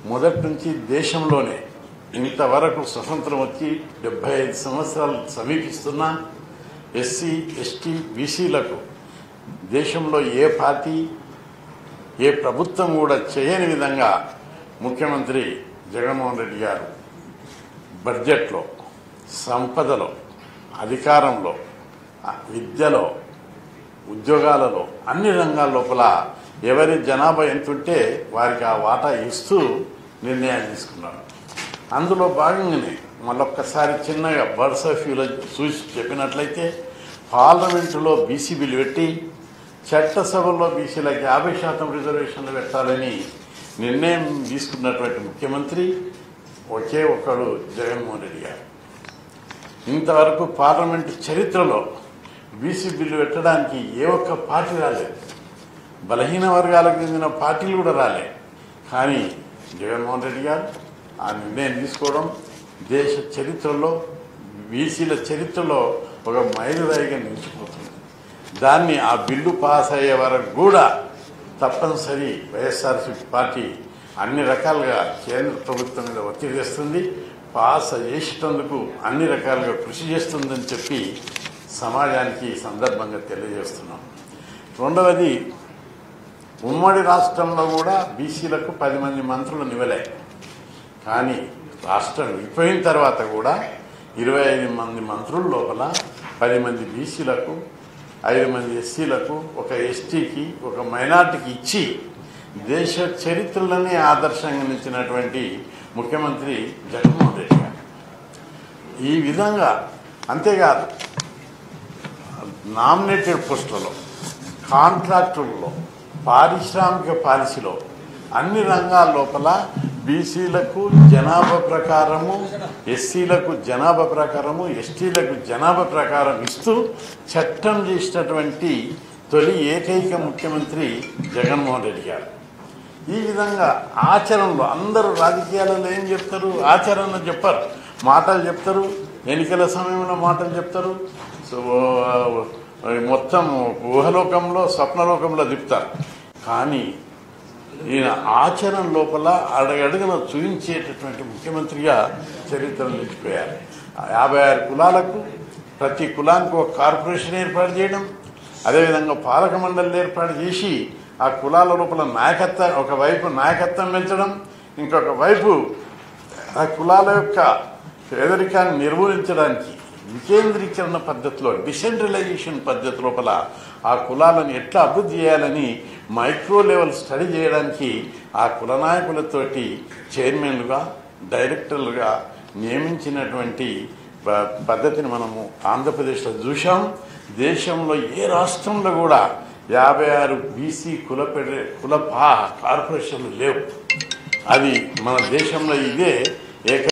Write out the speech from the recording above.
మొదటి నుంచి దేశంలోనే ఇంతవరకు స్వతంత్రం వచ్చి డెబ్బై ఐదు సంవత్సరాలు సమీపిస్తున్నా ఎస్సీ ఎస్టీ బీసీలకు దేశంలో ఏ పార్టీ ఏ ప్రభుత్వం కూడా చేయని విధంగా ముఖ్యమంత్రి జగన్మోహన్ రెడ్డి గారు బడ్జెట్లో సంపదలో అధికారంలో ఆ, విద్యలో ఉద్యోగాలలో అన్ని రంగాల లోపల ఎవరి జనాభా ఎంతుంటే వారికి ఆ వాటా ఇస్తూ నిర్ణయాలు తీసుకున్నారు అందులో భాగంగానే మళ్ళొక్కసారి చిన్నగా బర్డ్స్ ఆఫ్ వ్యూలో చూసి చెప్పినట్లయితే పార్లమెంటులో బీసీ బిల్లు పెట్టి చట్టసభలో బీసీలకు యాభై శాతం రిజర్వేషన్లు పెట్టాలని నిర్ణయం తీసుకున్నటువంటి ముఖ్యమంత్రి ఒకే ఒక్కడు జగన్మోహన్ రెడ్డి గారు ఇంతవరకు పార్లమెంటు చరిత్రలో బీసీ బిల్లు పెట్టడానికి ఏ ఒక్క పార్టీ రాలేదు బలహీన వర్గాలకు చెందిన పార్టీలు కూడా రాలే కానీ జగన్మోహన్ రెడ్డి గారు ఆ నిర్ణయం తీసుకోవడం దేశ చరిత్రలో బీసీల చరిత్రలో ఒక మైలురాయిగా నిలిచిపోతుంది దాన్ని ఆ బిల్లు పాస్ అయ్యే వరకు కూడా తప్పనిసరి వైఎస్ఆర్సీపీ పార్టీ అన్ని రకాలుగా కేంద్ర ప్రభుత్వం మీద ఒత్తిడి చేస్తుంది పాస్ చేసేటందుకు అన్ని రకాలుగా కృషి చేస్తుందని చెప్పి సమాజానికి ఈ సందర్భంగా తెలియజేస్తున్నాం రెండవది ఉమ్మడి రాష్ట్రంలో కూడా బీసీలకు పది మంది మంత్రులు నివలే కానీ రాష్ట్రం విడిపోయిన తర్వాత కూడా ఇరవై ఐదు మంది మంత్రుల లోపల పది మంది బీసీలకు ఐదు మంది ఎస్సీలకు ఒక ఎస్టీకి ఒక మైనార్టీకి ఇచ్చి దేశ చరిత్రలోనే ఆదర్శంగా నిలిచినటువంటి ముఖ్యమంత్రి జగన్మోహన్ రెడ్డి గారు ఈ విధంగా అంతేకాదు నామినేటెడ్ పోస్టులలో కాంట్రాక్టులలో పారిశ్రామిక పాలసీలో అన్ని రంగాల లోపల బీసీలకు జనాభా ప్రకారము ఎస్సీలకు జనాభా ప్రకారము ఎస్టీలకు జనాభా ప్రకారం ఇస్తూ చట్టం చేసినటువంటి తొలి ఏకైక ముఖ్యమంత్రి జగన్మోహన్ రెడ్డి గారు ఈ విధంగా ఆచరణలో అందరూ రాజకీయాలలో ఏం చెప్తారు ఆచరణ చెప్పారు మాటలు చెప్తారు ఎన్నికల సమయంలో మాటలు చెప్తారు సో ఆ, మొత్తం ఊహలోకంలో స్వప్నలోకంలో తిప్పుతారు కానీ ఈయన ఆచరణ లోపల అడగడుగున చూపించేటటువంటి ముఖ్యమంత్రిగా చరిత్ర నిలిచిపోయారు యాభై ఆరు కులాలకు ప్రతి కులానికి ఒక కార్పొరేషన్ ఏర్పాటు చేయడం అదేవిధంగా పాలక మండలి ఏర్పాటు చేసి ఆ కులాల లోపల నాయకత్వం ఒకవైపు నాయకత్వం పెంచడం ఇంకొక వైపు ఆ కులాల యొక్క పేదరికాన్ని నిర్మూలించడానికి వికేంద్రీకరణ పద్ధతిలో డిసెంట్రలైజేషన్ పద్ధతి లోపల ఆ కులాలను ఎట్లా అభివృద్ధి చేయాలని మైక్రో లెవెల్ స్టడీ చేయడానికి ఆ కుల నాయకులతోటి చైర్మన్లుగా డైరెక్టర్లుగా నియమించినటువంటి ప- పద్ధతిని మనము ఆంధ్రప్రదేశ్లో చూసాం దేశంలో ఏ రాష్ట్రంలో కూడా యాభై ఆరు బీసీ కుల ఫెడరే కుల పా కార్పొరేషన్లు లేవు అది మన దేశంలో ఇదే ఏక